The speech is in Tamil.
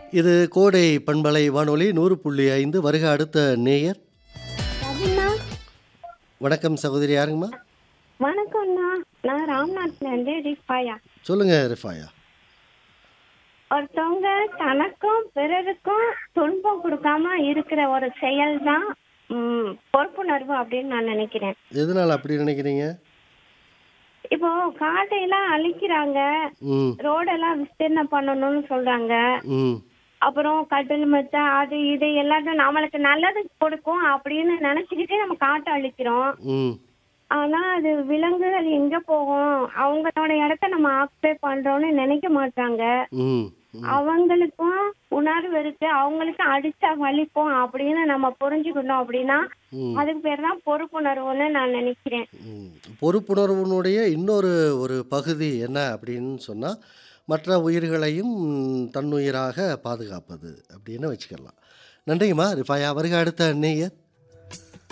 இது கோடை பண்பலை வானொலி நூறு புள்ளி ஐந்து வருக அடுத்த நேயர் ரவிண்ணா வணக்கம் சகோதரி யாருங்கம்மா வணக்கம்ண்ணா நான் ராம்நாத்ல இருந்து ரிஃபாயா சொல்லுங்க ரிஃபாயா ஒருத்தவங்க தனக்கும் பிறருக்கும் துன்பம் கொடுக்காம இருக்கிற ஒரு செயல் தான் பொறுப்புணர்வு அப்படின்னு நான் நினைக்கிறேன் எதனால் அப்படி நினைக்கிறீங்க இப்போ காட்டையெல்லாம் அழிக்கிறாங்க ம் ரோடெல்லாம் விஸ்தீர்ணம் பண்ணணும்னு சொல்றாங்க ம் அப்புறம் கட்டில் மெத்த அது இது எல்லாத்தையும் நம்மளுக்கு நல்லது கொடுக்கும் அப்படின்னு நினைச்சுக்கிட்டே நம்ம காட்டை அழிக்கிறோம் ம் ஆனா அது விலங்குகள் எங்க போகும் அவங்களோட இடத்த நம்ம ஆக்குபை பண்றோம்னு நினைக்க மாட்டாங்க ம் அவங்களுக்கும் உணர்வு இருக்கு அவங்களுக்கு அடிச்சா வலிக்கும் அப்படின்னு நம்ம புரிஞ்சுக்கணும் அப்படின்னா ம். அதுக்கு பேர் தான் பொறுப்புணர்வுன்னு நான் நினைக்கிறேன் ம். பொறுப்புணர்வுனுடைய இன்னொரு ஒரு பகுதி என்ன அப்படின்னு சொன்னால் மற்ற உயிர்களையும் தன்னுயிராக பாதுகாப்பது அப்படின்னு வச்சுக்கலாம் நன்றிங்கம்மா ரிஃபாயா வருக அடுத்த நேயர்